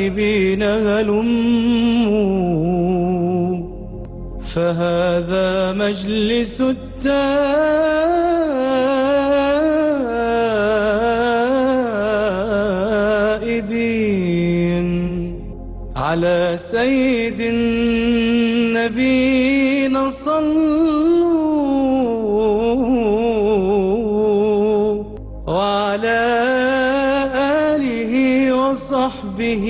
تائبين هلموا فهذا مجلس التائبين على سيد النبينا صلوا وعلى آله وصحبه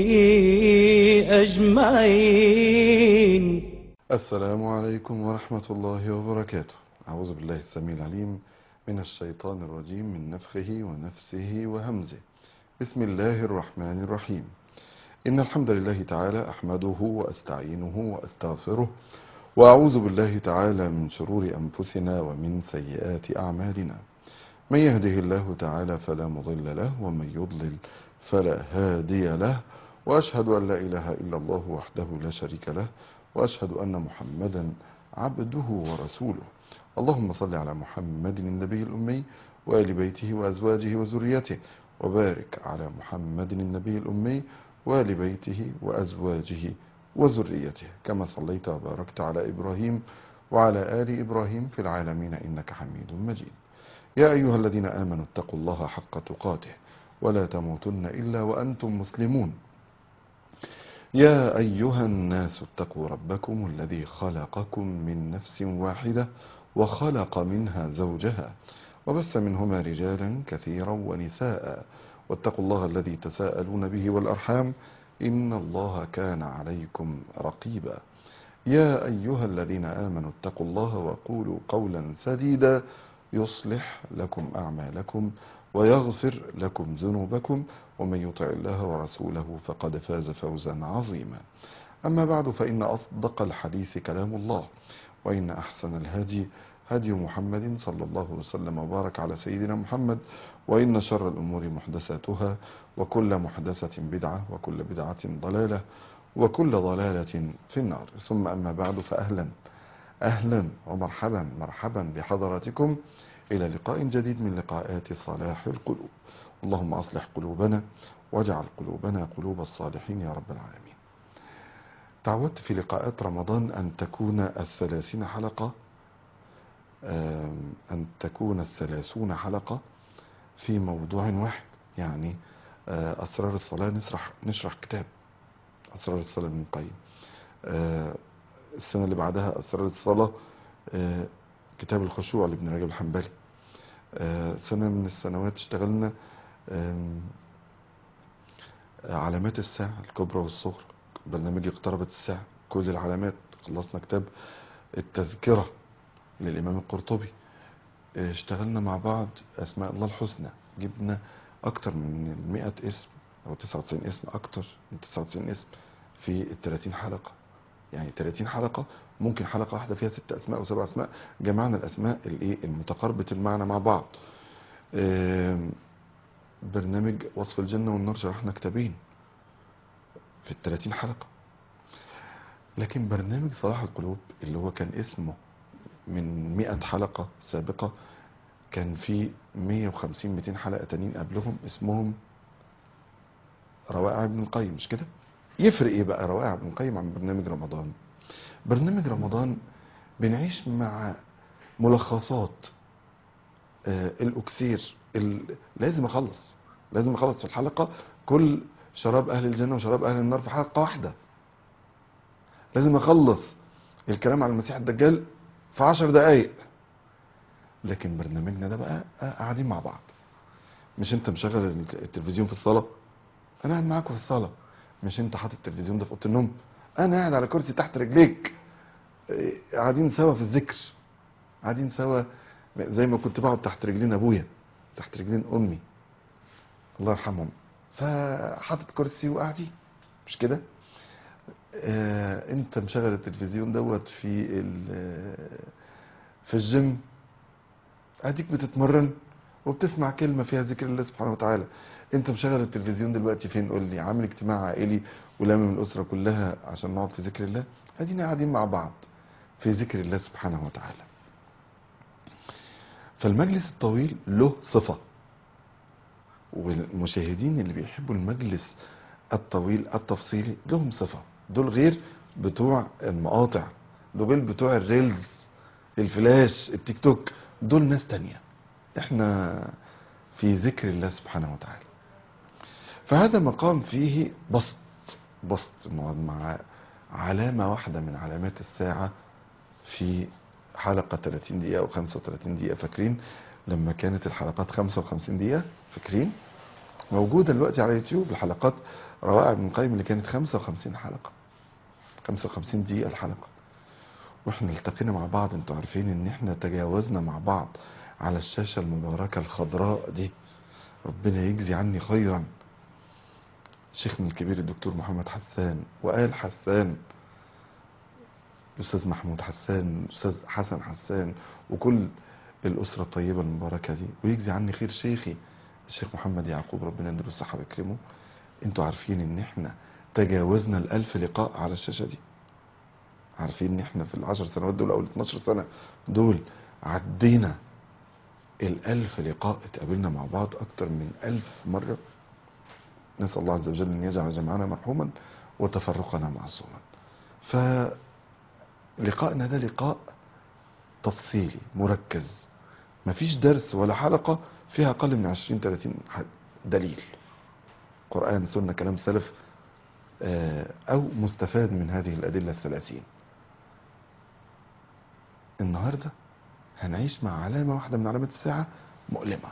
أجمعين السلام عليكم ورحمة الله وبركاته أعوذ بالله السميع العليم من الشيطان الرجيم من نفخه ونفسه وهمزه بسم الله الرحمن الرحيم إن الحمد لله تعالى أحمده وأستعينه وأستغفره وأعوذ بالله تعالى من شرور أنفسنا ومن سيئات أعمالنا من يهده الله تعالى فلا مضل له ومن يضلل فلا هادي له وأشهد أن لا إله إلا الله وحده لا شريك له وأشهد أن محمدا عبده ورسوله اللهم صل على محمد النبي الأمي وآل بيته وأزواجه وذريته وبارك على محمد النبي الأمي وآل بيته وأزواجه وذريته كما صليت وباركت على إبراهيم وعلى آل إبراهيم في العالمين إنك حميد مجيد يا أيها الذين آمنوا اتقوا الله حق تقاته ولا تموتن إلا وأنتم مسلمون يا أيها الناس اتقوا ربكم الذي خلقكم من نفس واحدة وخلق منها زوجها وبث منهما رجالا كثيرا ونساء واتقوا الله الذي تساءلون به والأرحام إن الله كان عليكم رقيبا يا أيها الذين آمنوا اتقوا الله وقولوا قولا سديدا يصلح لكم أعمالكم ويغفر لكم ذنوبكم ومن يطع الله ورسوله فقد فاز فوزا عظيما أما بعد فإن أصدق الحديث كلام الله وإن أحسن الهدي هدي محمد صلى الله وسلم وبارك على سيدنا محمد وإن شر الأمور محدثاتها وكل محدثة بدعة وكل بدعة ضلالة وكل ضلالة في النار ثم أما بعد فأهلا أهلا ومرحبا مرحبا بحضراتكم إلى لقاء جديد من لقاءات صلاح القلوب اللهم أصلح قلوبنا واجعل قلوبنا قلوب الصالحين يا رب العالمين تعودت في لقاءات رمضان أن تكون الثلاثين حلقة أن تكون الثلاثون حلقة في موضوع واحد يعني أسرار الصلاة نشرح, نشرح كتاب أسرار الصلاة من القيم السنة اللي بعدها أسرار الصلاة كتاب الخشوع لابن رجب الحنبلي سنة من السنوات اشتغلنا علامات الساعة الكبرى والصغرى برنامج اقتربت الساعة كل العلامات خلصنا كتاب التذكرة للإمام القرطبي اشتغلنا مع بعض أسماء الله الحسنى جبنا أكتر من 100 اسم أو 99 اسم أكتر من 99 اسم في ال 30 حلقة يعني 30 حلقة ممكن حلقة واحدة فيها ست أسماء أو سبع أسماء جمعنا الأسماء الإيه المتقاربة المعنى مع بعض برنامج وصف الجنة والنار شرحنا كتابين في ال 30 حلقة لكن برنامج صلاح القلوب اللي هو كان اسمه من 100 حلقة سابقة كان في 150 200 حلقة تانيين قبلهم اسمهم روائع ابن القيم مش كده يفرق ايه بقى روائع ابن القيم عن برنامج رمضان برنامج رمضان بنعيش مع ملخصات آه الاكسير ال... لازم اخلص لازم اخلص في الحلقة كل شراب اهل الجنة وشراب اهل النار في حلقة واحدة لازم اخلص الكلام عن المسيح الدجال في عشر دقايق لكن برنامجنا ده بقى قاعدين مع بعض مش انت مشغل التلفزيون في الصلاة انا قاعد معاكم في الصلاة مش انت حاطط التلفزيون ده في اوضه النوم انا قاعد على كرسي تحت رجليك قاعدين سوا في الذكر قاعدين سوا زي ما كنت بقعد تحت رجلين ابويا تحت رجلين امي الله يرحمهم فحاطط كرسي وقاعدين مش كده آه انت مشغل التلفزيون دوت في في الجيم اديك بتتمرن وبتسمع كلمة فيها ذكر الله سبحانه وتعالى انت مشغل التلفزيون دلوقتي فين قول لي عامل اجتماع عائلي ولامم الاسرة كلها عشان نقعد في ذكر الله ادينا قاعدين مع بعض في ذكر الله سبحانه وتعالى فالمجلس الطويل له صفة والمشاهدين اللي بيحبوا المجلس الطويل التفصيلي لهم صفة دول غير بتوع المقاطع دول غير بتوع الريلز الفلاش التيك توك دول ناس تانية احنا في ذكر الله سبحانه وتعالى فهذا مقام فيه بسط بسط نقعد مع علامة واحدة من علامات الساعة في حلقة 30 دقيقة أو 35 دقيقة فاكرين لما كانت الحلقات 55 دقيقة فاكرين موجودة دلوقتي على يوتيوب الحلقات روائع ابن القيم اللي كانت 55 حلقة 55 دقيقة الحلقة واحنا التقينا مع بعض انتوا عارفين ان احنا تجاوزنا مع بعض على الشاشة المباركة الخضراء دي ربنا يجزي عني خيرا شيخنا الكبير الدكتور محمد حسان وآل حسان الأستاذ محمود حسان الأستاذ حسن حسان وكل الأسرة الطيبة المباركة دي ويجزي عني خير شيخي الشيخ محمد يعقوب ربنا يديله الصحة ويكرمه انتوا عارفين ان احنا تجاوزنا الألف لقاء على الشاشة دي عارفين ان احنا في العشر سنوات دول او ال 12 سنة دول عدينا الألف لقاء اتقابلنا مع بعض أكتر من ألف مرة نسأل الله عز وجل أن يجعل جمعنا مرحوما وتفرقنا معصوما فلقائنا ده لقاء تفصيلي مركز مفيش درس ولا حلقة فيها أقل من 20 30 ح- دليل قرآن سنة كلام سلف آه، أو مستفاد من هذه الأدلة الثلاثين النهاردة هنعيش مع علامة واحدة من علامات الساعة مؤلمة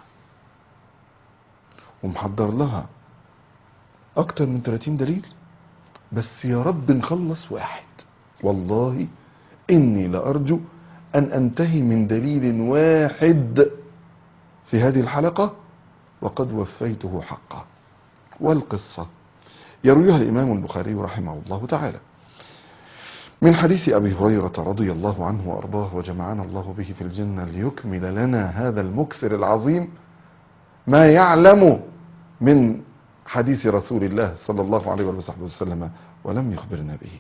ومحضر لها أكتر من 30 دليل بس يا رب نخلص واحد والله إني لأرجو أن أنتهي من دليل واحد في هذه الحلقة وقد وفيته حقه والقصة يرويها الإمام البخاري رحمه الله تعالى من حديث أبي هريرة رضي الله عنه وأرضاه وجمعنا الله به في الجنة ليكمل لنا هذا المكثر العظيم ما يعلم من حديث رسول الله صلى الله عليه وصحبه وسلم ولم يخبرنا به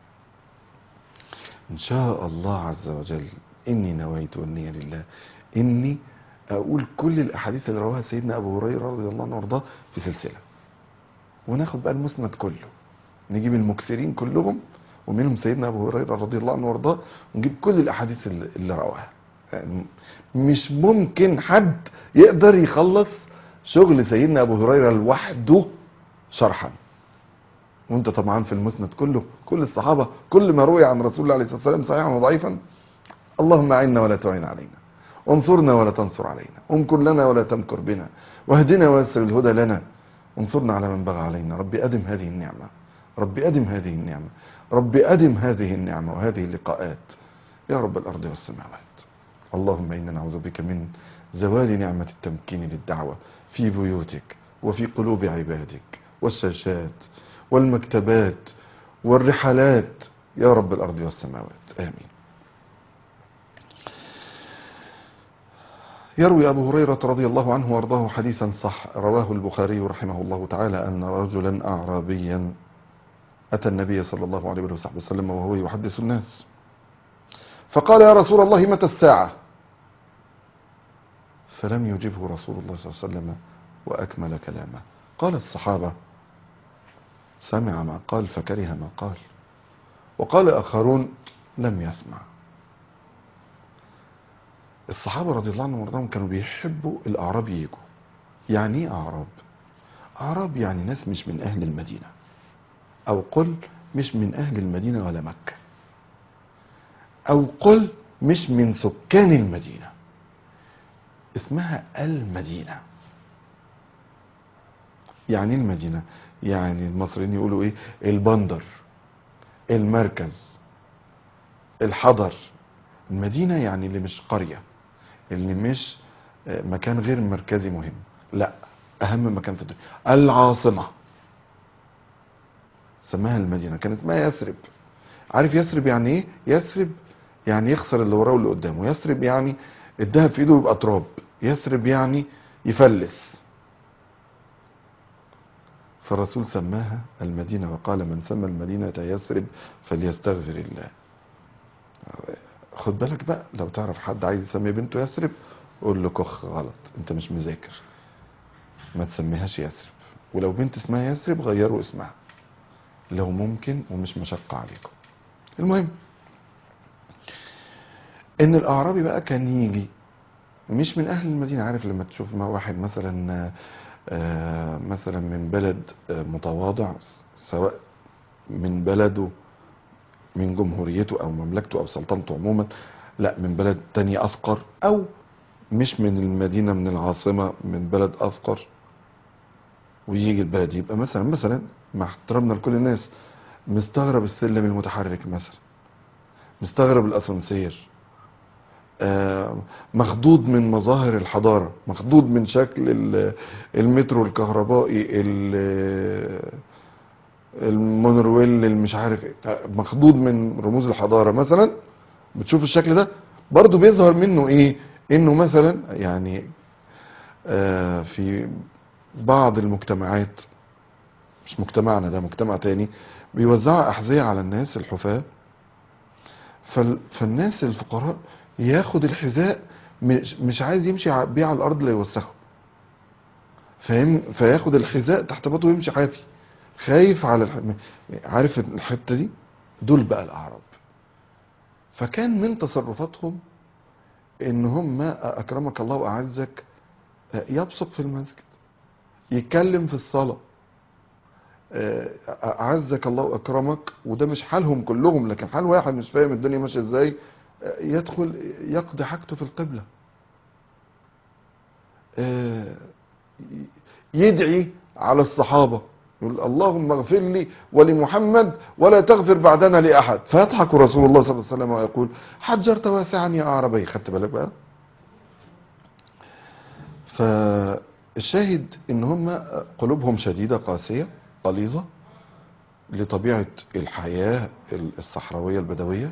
إن شاء الله عز وجل إني نويت النية لله إني أقول كل الأحاديث اللي رواها سيدنا أبو هريرة رضي الله عنه وأرضاه في سلسلة وناخد بقى المسند كله نجيب المكثرين كلهم ومنهم سيدنا أبو هريرة رضي الله عنه وأرضاه ونجيب كل الأحاديث اللي, اللي رواها يعني مش ممكن حد يقدر يخلص شغل سيدنا أبو هريرة لوحده شرحا وانت طبعا في المسند كله كل الصحابة كل ما روي عن رسول الله عليه الصلاة والسلام صحيحا وضعيفا اللهم أعنا ولا تعين علينا انصرنا ولا تنصر علينا امكر لنا ولا تمكر بنا واهدنا ويسر الهدى لنا وانصرنا على من بغى علينا ربي أدم هذه النعمة ربي أدم هذه النعمة ربي أدم هذه النعمة وهذه اللقاءات يا رب الأرض والسماوات اللهم إنا نعوذ بك من زوال نعمة التمكين للدعوة في بيوتك وفي قلوب عبادك والشاشات والمكتبات والرحلات يا رب الأرض والسماوات آمين يروي أبو هريرة رضي الله عنه وارضاه حديثا صح رواه البخاري رحمه الله تعالى أن رجلا أعرابيا أتى النبي صلى الله عليه وصحبه وسلم وهو يحدث الناس فقال يا رسول الله متى الساعة فلم يجبه رسول الله صلى الله عليه وسلم وأكمل كلامه قال الصحابة سمع ما قال فكره ما قال وقال آخرون لم يسمع الصحابة رضي الله عنهم وارضاهم كانوا بيحبوا الأعراب يجوا يعني ايه أعراب أعراب يعني ناس مش من أهل المدينة أو قل مش من أهل المدينة ولا مكة أو قل مش من سكان المدينة اسمها المدينة يعني ايه المدينة يعني المصريين يقولوا ايه البندر المركز الحضر المدينة يعني اللي مش قرية اللي مش آه، مكان غير مركزي مهم لا اهم مكان في الدنيا العاصمة سماها المدينة كان اسمها يثرب عارف يثرب يعني ايه يثرب يعني يخسر اللي وراه واللي قدامه يثرب يعني الدهب في ايده يبقى تراب يثرب يعني يفلس فالرسول سماها المدينة وقال من سمى المدينة يثرب فليستغفر الله خد بالك بقى لو تعرف حد عايز يسمي بنته يثرب قول له كخ غلط انت مش مذاكر ما تسميهاش يثرب ولو بنت اسمها يثرب غيروا اسمها لو ممكن ومش مشقة عليكم المهم ان الاعرابي بقى كان يجي مش من اهل المدينة عارف لما تشوف ما واحد مثلا آه، مثلا من بلد آه، متواضع سواء من بلده من جمهوريته او مملكته او سلطنته عموما لا من بلد تاني افقر او مش من المدينة من العاصمة من بلد افقر ويجي البلد يبقى مثلا مثلا مع احترامنا لكل الناس مستغرب السلم المتحرك مثلا مستغرب الاسانسير آه، مخضوض من مظاهر الحضارة مخضوض من شكل ال- المترو الكهربائي ال- المونرويل اللي مش عارف ايه مخضوض من رموز الحضارة مثلا بتشوف الشكل ده برضو بيظهر منه ايه انه مثلا يعني آه، في بعض المجتمعات مش مجتمعنا ده مجتمع تاني بيوزعوا أحذية على الناس الحفاة فال... فالناس الفقراء ياخد الحذاء مش, مش عايز يمشي ع- بيه على الأرض لا يوسخه فاهم فياخد الحذاء تحت باطه ويمشي حافي خايف على الح... عارف الحتة دي دول بقى الأعراب فكان من تصرفاتهم ان هم اكرمك الله واعزك يبصق في المسجد يتكلم في الصلاه آه، اعزك الله واكرمك وده مش حالهم كلهم لكن حال واحد مش فاهم الدنيا ماشيه ازاي آه، يدخل يقضي حاجته في القبله آه، يدعي على الصحابه يقول اللهم اغفر لي ولمحمد ولا تغفر بعدنا لاحد فيضحك رسول الله صلى الله عليه وسلم ويقول حجرت واسعا يا اعربي خدت بالك بقى فالشاهد ان هم قلوبهم شديده قاسيه غليظه لطبيعه الحياه الصحراويه البدويه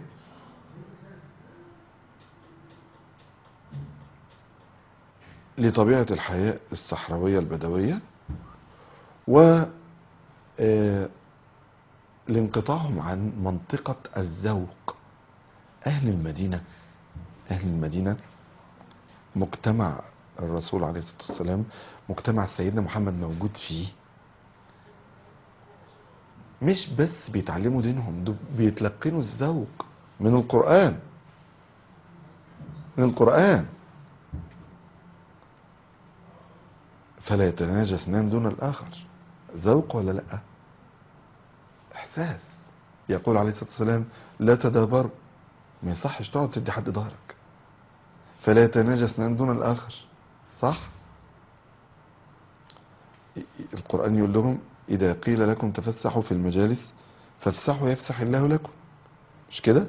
لطبيعه الحياه الصحراويه البدويه و آه، لانقطاعهم عن منطقه الذوق اهل المدينه اهل المدينه مجتمع الرسول عليه الصلاه والسلام مجتمع سيدنا محمد موجود فيه مش بس بيتعلموا دينهم دول بيتلقنوا الذوق من القرآن من القرآن فلا يتناجى اثنان دون الآخر ذوق ولا لا إحساس يقول عليه الصلاة والسلام لا تدابروا ما يصحش تقعد تدي حد ظهرك فلا يتناجى اثنان دون الآخر صح القرآن يقول لهم إذا قيل لكم تفسحوا في المجالس فافسحوا يفسح الله لكم مش كده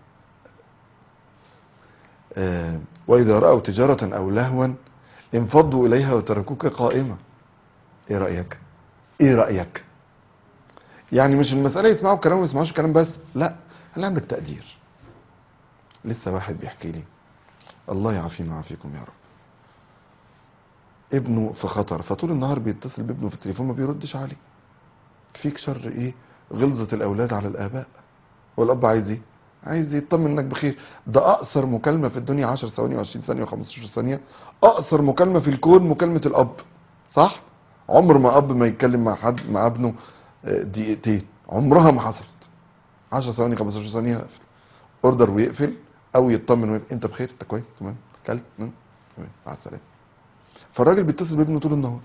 آه وإذا رأوا تجارة أو لهوا انفضوا إليها وتركوك قائمة إيه رأيك إيه رأيك يعني مش المسألة يسمعوا الكلام وما يسمعوش الكلام بس لا هل عندك تقدير لسه واحد بيحكي لي الله يعافينا ويعافيكم يا رب ابنه في خطر فطول النهار بيتصل بابنه في التليفون ما بيردش عليه فيك شر ايه غلظة الاولاد على الاباء والاب عايز ايه عايز يطمن انك بخير ده اقصر مكالمة في الدنيا 10 ثواني و20 ثانية و15 ثانية اقصر مكالمة في الكون مكالمة الاب صح عمر ما اب ما يتكلم مع حد مع ابنه آه، دقيقتين عمرها ما حصلت 10 ثواني 15 ثانية يقفل اوردر ويقفل او يطمن ويقفل. انت بخير انت كويس تمام كلب تمام تمام مع السلامة فالراجل بيتصل بابنه طول النهار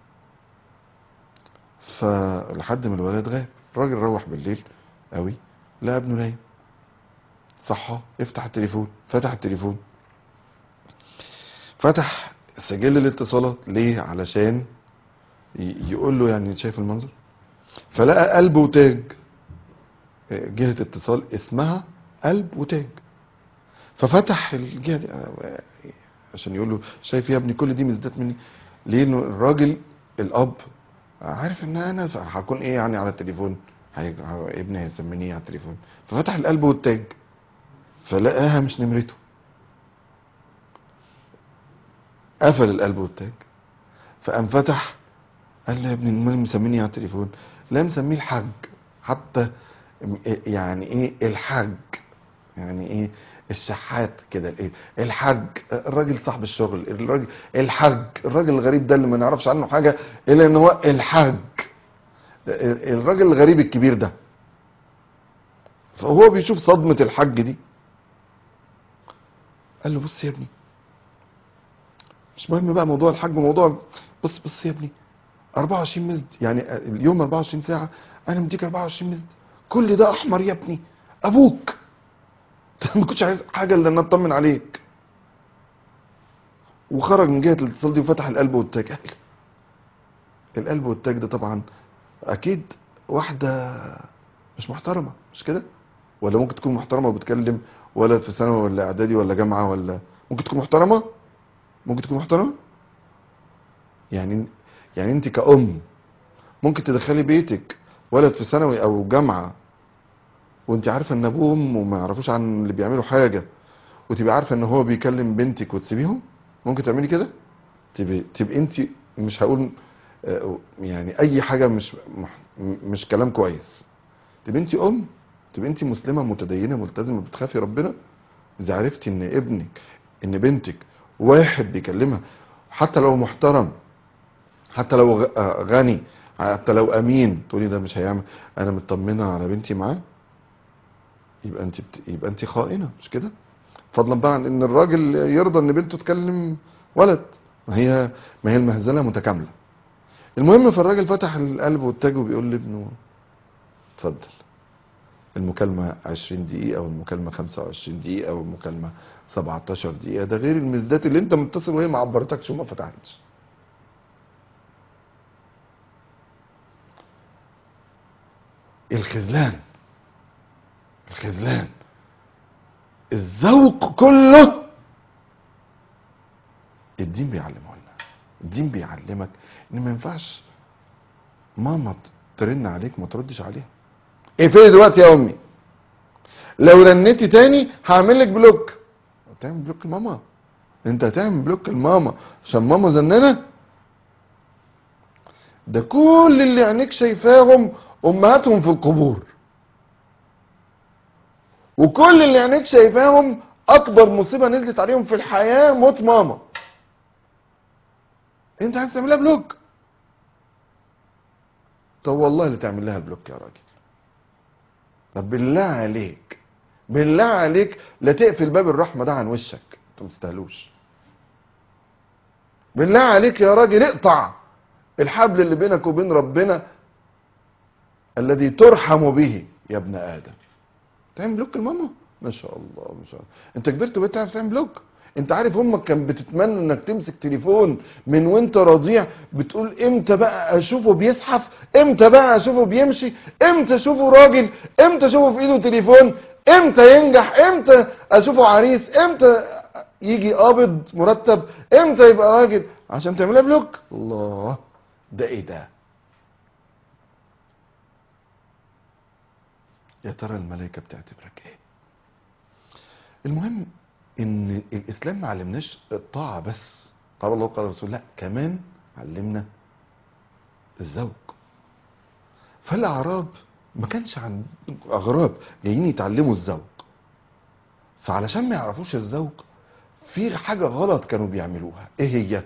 فلحد ما الولد غاب الراجل روح بالليل قوي لقى ابنه نايم صحى افتح التليفون فتح التليفون فتح سجل الاتصالات ليه علشان ي- يقول له يعني شايف المنظر فلقى قلب وتاج جهة اتصال اسمها قلب وتاج ففتح الجهة دي آه، عشان يقول له شايف يا ابني كل دي مزدات مني ليه انه الراجل الاب عارف ان انا هكون ايه يعني على التليفون هي... ابني هيسميني ايه على التليفون ففتح القلب والتاج فلقاها مش نمرته قفل القلب والتاج فقام فتح قال له يا ابني امال مسميني على التليفون لا مسميه الحاج حتى م- يعني ايه الحاج يعني ايه الشحات كده الايه الحاج الراجل صاحب الشغل الراجل الحاج الراجل الغريب ده اللي ما نعرفش عنه حاجه الا ان هو الحاج الراجل الغريب الكبير ده فهو بيشوف صدمه الحاج دي قال له بص يا ابني مش مهم بقى موضوع الحج موضوع بص بص يا ابني 24 مزد يعني اليوم 24 ساعة أنا مديك 24 مزد كل ده أحمر يا ابني أبوك ما كنتش عايز حاجة إلا إن أطمن عليك وخرج من جهة الاتصال دي وفتح القلب والتاج قال القلب والتاج ده طبعا أكيد واحدة مش محترمة مش كده؟ ولا ممكن تكون محترمة وبتكلم ولد في ثانوي ولا إعدادي ولا جامعة ولا ممكن تكون محترمة؟ ممكن تكون محترمة؟ يعني يعني انت كأم ممكن تدخلي بيتك ولد في ثانوي او جامعة وانت عارفة ان ابوه وامه ما يعرفوش عن اللي بيعملوا حاجة وتبقى عارفة ان هو بيكلم بنتك وتسيبيهم ممكن تعملي كده تبقى تبقى انت مش هقول آه، يعني اي حاجة مش مح- مش كلام كويس تبقى انت ام تبقى انت مسلمة متدينة ملتزمة بتخافي ربنا اذا عرفتي ان ابنك ان بنتك واحد بيكلمها حتى لو محترم حتى لو غ- آه غني حتى لو امين تقولي ده مش هيعمل انا مطمنه على بنتي معاه يبقى انت بت... يبقى انت خائنه مش كده فضلا بقى عن ان الراجل يرضى ان بنته تكلم ولد ما هي ما هي المهزله متكامله المهم فالراجل فتح القلب والتاج وبيقول لابنه اتفضل المكالمة 20 دقيقة والمكالمة 25 دقيقة والمكالمة 17 دقيقة ده غير المزدات اللي انت متصل وهي ما عبرتكش وما فتحتش الخذلان الخذلان الذوق كله الدين بيعلمه لنا الدين بيعلمك ان ما ينفعش ماما ترن عليك ما تردش عليها اقفلي دلوقتي يا امي لو رنيتي تاني هعمل لك بلوك هتعمل بلوك لماما انت هتعمل بلوك لماما عشان ماما زنانه ده كل اللي عينيك شايفاهم امهاتهم في القبور وكل اللي عينيك شايفاهم اكبر مصيبه نزلت عليهم في الحياه موت ماما انت عايز تعملها بلوك طب والله اللي تعمل لها بلوك يا راجل طب بالله عليك بالله عليك لا تقفل باب الرحمه ده عن وشك انتوا ما تستاهلوش بالله عليك يا راجل اقطع الحبل اللي بينك وبين ربنا الذي ترحم به يا ابن ادم تعمل بلوك لماما ما شاء الله ما شاء الله انت كبرت وبقيت تعرف تعمل بلوك انت عارف امك كان بتتمنى انك تمسك تليفون من وانت رضيع بتقول امتى بقى اشوفه بيزحف امتى بقى اشوفه بيمشي امتى اشوفه راجل امتى اشوفه في ايده تليفون امتى ينجح امتى اشوفه عريس امتى يجي قابض مرتب امتى يبقى راجل عشان تعملها بلوك الله ده ايه ده يا ترى الملائكة بتعتبرك ايه المهم ان الاسلام ما علمناش الطاعة بس قال الله قال الرسول لا كمان علمنا الذوق فالاعراب ما كانش عن اغراب جايين يتعلموا الذوق فعلشان ما يعرفوش الذوق في حاجة غلط كانوا بيعملوها ايه هي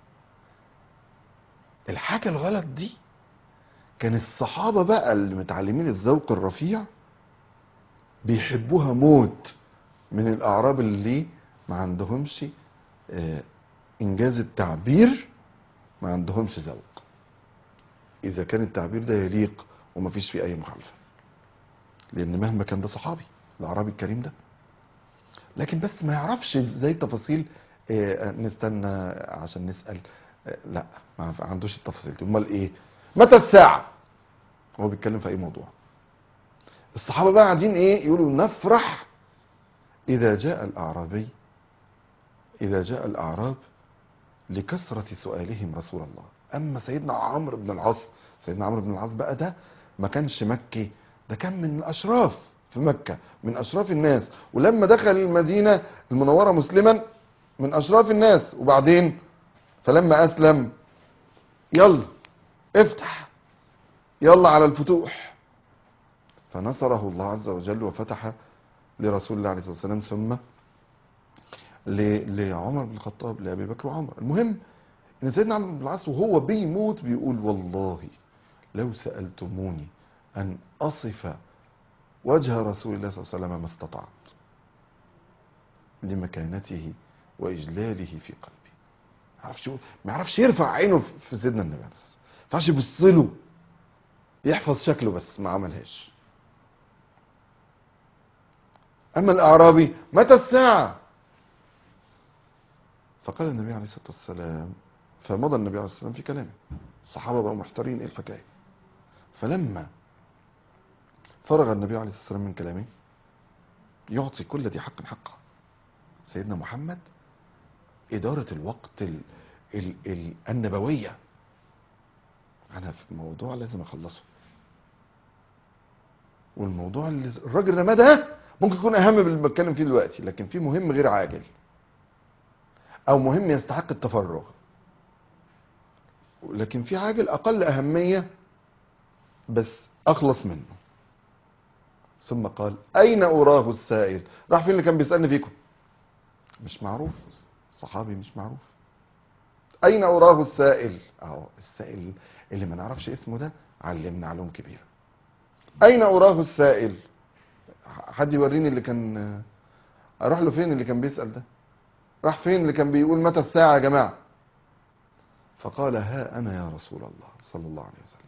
الحاجة الغلط دي كان الصحابة بقى اللي متعلمين الذوق الرفيع بيحبوها موت من الأعراب اللي ما عندهمش آه، إنجاز التعبير ما عندهمش ذوق إذا كان التعبير ده يليق وما فيش فيه أي مخالفة لأن مهما كان ده صحابي الأعرابي الكريم ده لكن بس ما يعرفش ازاي تفاصيل آه، نستنى عشان نسأل آه، لا ما عندوش التفاصيل دي امال ايه متى الساعة هو بيتكلم في اي موضوع الصحابة بقى قاعدين ايه يقولوا نفرح اذا جاء الاعرابي اذا جاء الاعراب لكثرة سؤالهم رسول الله اما سيدنا عمرو بن العاص سيدنا عمرو بن العاص بقى ده ما كانش مكي ده كان من الاشراف في مكة من اشراف الناس ولما دخل المدينة المنورة مسلما من اشراف الناس وبعدين فلما اسلم يلا افتح يلا على الفتوح فنصره الله عز وجل وفتح لرسول الله عليه الصلاة والسلام ثم ل- لعمر بن الخطاب لأبي بكر وعمر المهم ان سيدنا عمرو بن العاص وهو بيموت بيقول والله لو سألتموني أن أصف وجه رسول الله صلى الله عليه وسلم ما استطعت لمكانته وإجلاله في قلبي ما يعرفش ما يعرفش يرفع عينه في سيدنا النبي عليه الصلاة والسلام ما ينفعش يبص له يحفظ شكله بس ما عملهاش أما الأعرابي متى الساعة فقال النبي عليه الصلاة والسلام فمضى النبي عليه الصلاة والسلام في كلامه الصحابة بقوا محتارين ايه الحكاية فلما فرغ النبي عليه الصلاة والسلام من كلامه يعطي كل ذي حق حقه سيدنا محمد إدارة الوقت ال ال ال النبوية أنا في موضوع لازم أخلصه والموضوع اللي الراجل رماه ده ممكن يكون أهم من اللي بتكلم فيه دلوقتي لكن في مهم غير عاجل أو مهم يستحق التفرغ لكن في عاجل أقل أهمية بس أخلص منه ثم قال أين أراه السائل راح فين اللي كان بيسألني فيكم مش معروف صحابي مش معروف أين أراه السائل أهو السائل اللي ما نعرفش اسمه ده علمنا علوم كبيرة أين أراه السائل حد يوريني اللي كان أروح له فين اللي كان بيسأل ده راح فين اللي كان بيقول متى الساعة يا جماعة فقال ها أنا يا رسول الله صلى الله عليه وسلم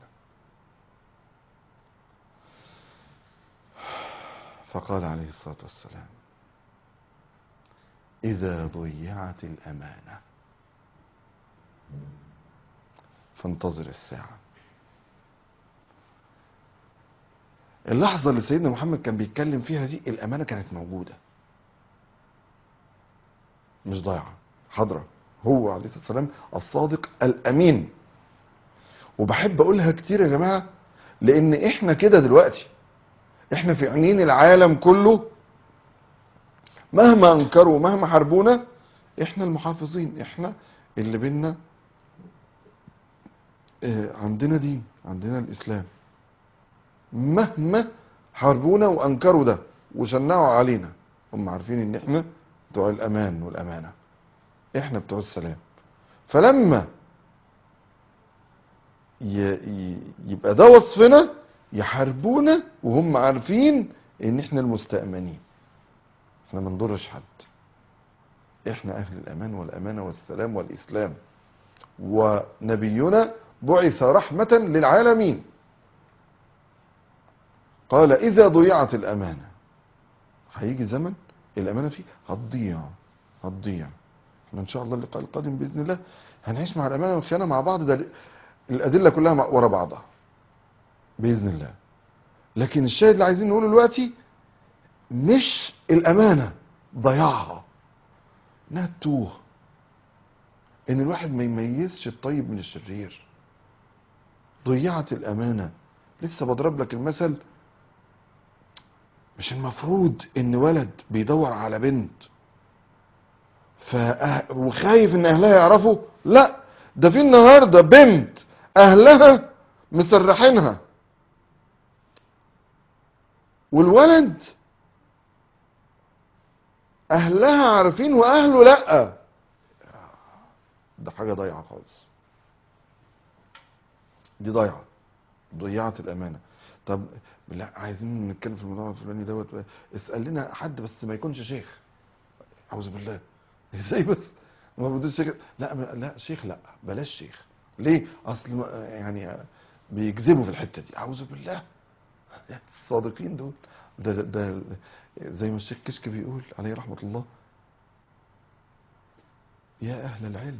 فقال عليه الصلاة والسلام إذا ضيعت الأمانة فانتظر الساعة اللحظة اللي سيدنا محمد كان بيتكلم فيها دي الأمانة كانت موجودة مش ضايعة حاضرة هو عليه الصلاة والسلام الصادق الأمين وبحب أقولها كتير يا جماعة لأن إحنا كده دلوقتي إحنا في عينين العالم كله مهما أنكروا مهما حاربونا إحنا المحافظين إحنا اللي بينا آه، عندنا دين عندنا الإسلام مهما حاربونا وأنكروا ده وشنعوا علينا هم عارفين إن إحنا بتوع الأمان والأمانة إحنا بتوع السلام فلما ي... ي... يبقى ده وصفنا يحاربونا وهم عارفين ان احنا المستأمنين احنا ما نضرش حد احنا اهل الامان والامانه والسلام والاسلام ونبينا بعث رحمه للعالمين قال اذا ضيعت الامانه هيجي زمن الامانه فيه هتضيع هتضيع احنا ان شاء الله اللقاء القادم باذن الله هنعيش مع الامانه والخيانه مع بعض ده الادله كلها مع- ورا بعضها باذن الله لكن الشاهد اللي عايزين نقوله دلوقتي مش الامانه ضياعها انها تتوه ان الواحد ما يميزش الطيب من الشرير ضيعت الامانه لسه بضرب لك المثل مش المفروض ان ولد بيدور على بنت فأه... وخايف ان اهلها يعرفوا لا ده في النهارده بنت اهلها مسرحينها والولد اهلها عارفين واهله لا ده حاجه ضايعه خالص دي ضايعه ضيعت الامانه طب لا عايزين نتكلم في الموضوع الفلاني دوت اسال لنا حد بس ما يكونش شيخ اعوذ بالله ازاي بس المفروض الشيخ لا ما- لا شيخ لا بلاش شيخ ليه اصل ما- يعني بيكذبوا في الحته دي اعوذ بالله الصادقين دول ده, ده, ده زي ما الشيخ كشك بيقول عليه رحمه الله يا اهل العلم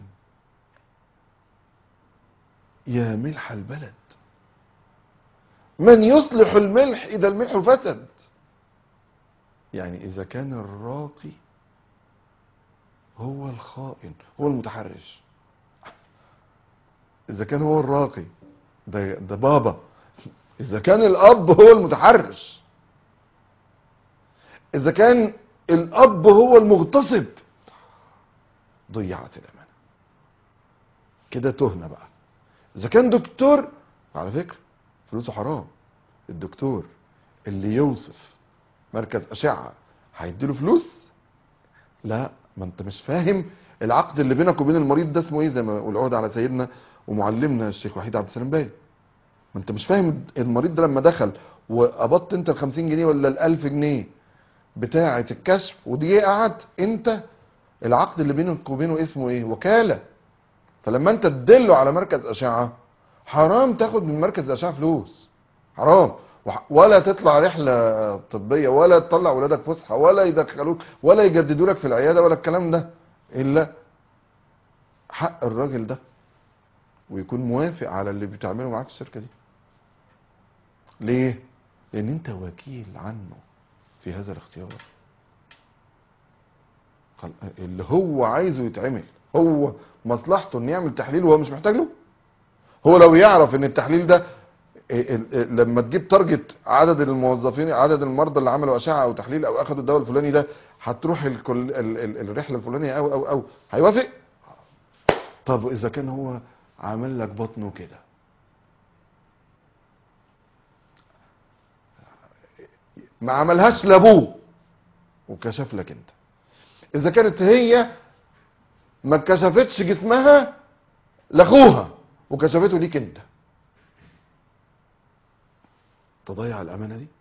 يا ملح البلد من يصلح الملح اذا الملح فسد يعني اذا كان الراقي هو الخائن هو المتحرش اذا كان هو الراقي ده ده بابا اذا كان الاب هو المتحرش اذا كان الاب هو المغتصب ضيعت الامانه كده تهنا بقى اذا كان دكتور على فكره فلوسه حرام الدكتور اللي يوصف مركز اشعه هيديله فلوس لا ما انت مش فاهم العقد اللي بينك وبين المريض ده اسمه ايه زي ما والعهد على سيدنا ومعلمنا الشيخ وحيد عبد السلام بالي ما انت مش فاهم المريض ده لما دخل وقبضت انت ال 50 جنيه ولا ال 1000 جنيه بتاعه الكشف ودي قعد انت العقد اللي بينك وبينه اسمه ايه وكاله فلما انت تدله على مركز اشعه حرام تاخد من مركز الاشعه فلوس حرام وح- ولا تطلع رحله طبيه ولا تطلع ولادك فسحه ولا يدخلوك ولا يجددوا لك في العياده ولا الكلام ده الا حق الراجل ده ويكون موافق على اللي بتعمله معاك الشركه دي ليه لان انت وكيل عنه في هذا الاختيار خل- اللي هو عايزه يتعمل هو مصلحته انه يعمل تحليل وهو مش محتاج له هو لو يعرف ان التحليل ده ال- ال- ال- لما تجيب تارجت عدد الموظفين عدد المرضى اللي عملوا اشعه او تحليل او اخذوا الدواء الفلاني ده هتروح الكل ال ال الرحله الفلانيه او او او هيوافق طب اذا كان هو عامل لك بطنه كده ما عملهاش لابوه وكشف لك انت اذا كانت هي ما كشفتش جسمها لاخوها وكشفته ليك انت تضيع الامانه دي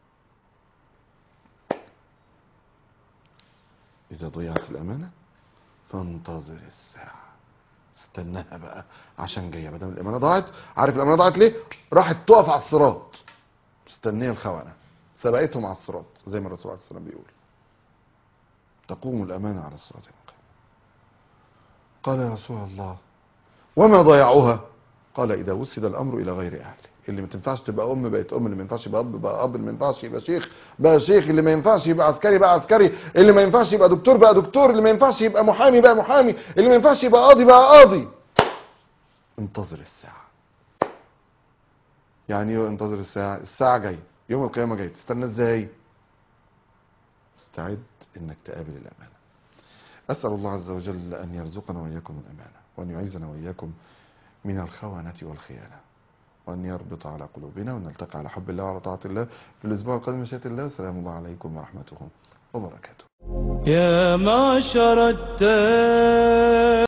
اذا ضيعت الامانه فانتظر الساعه استناها بقى عشان جايه ما دام الامانه ضاعت عارف الامانه ضاعت ليه راحت تقف على الصراط مستنيه الخونه سبقتهم على الصراط زي ما الرسول عليه الصلاه والسلام بيقول تقوم الامانه على الصراط يوم القيامه قال يا رسول الله وما ضيعوها قال اذا وسد الامر الى غير اهله اللي ما تنفعش تبقى ام بقت ام اللي ما ينفعش يبقى اب بقى اب اللي ما ينفعش يبقى شيخ بقى شيخ اللي ما ينفعش يبقى عسكري بقى عسكري اللي ما ينفعش يبقى دكتور بقى دكتور اللي ما ينفعش يبقى محامي بقى محامي اللي ما ينفعش يبقى قاضي بقى قاضي انتظر الساعه يعني ايه انتظر الساعه الساعه جايه يوم القيامه جاي تستنى ازاي استعد انك تقابل الامانه اسال الله عز وجل ان يرزقنا واياكم الامانه وان يعيذنا واياكم من الخونه والخيانه وأن يربط على قلوبنا وأن نلتقي على حب الله وعلى طاعة الله في الأسبوع القادم مشيئة الله سلام الله عليكم ورحمته وبركاته يا معشر التائبين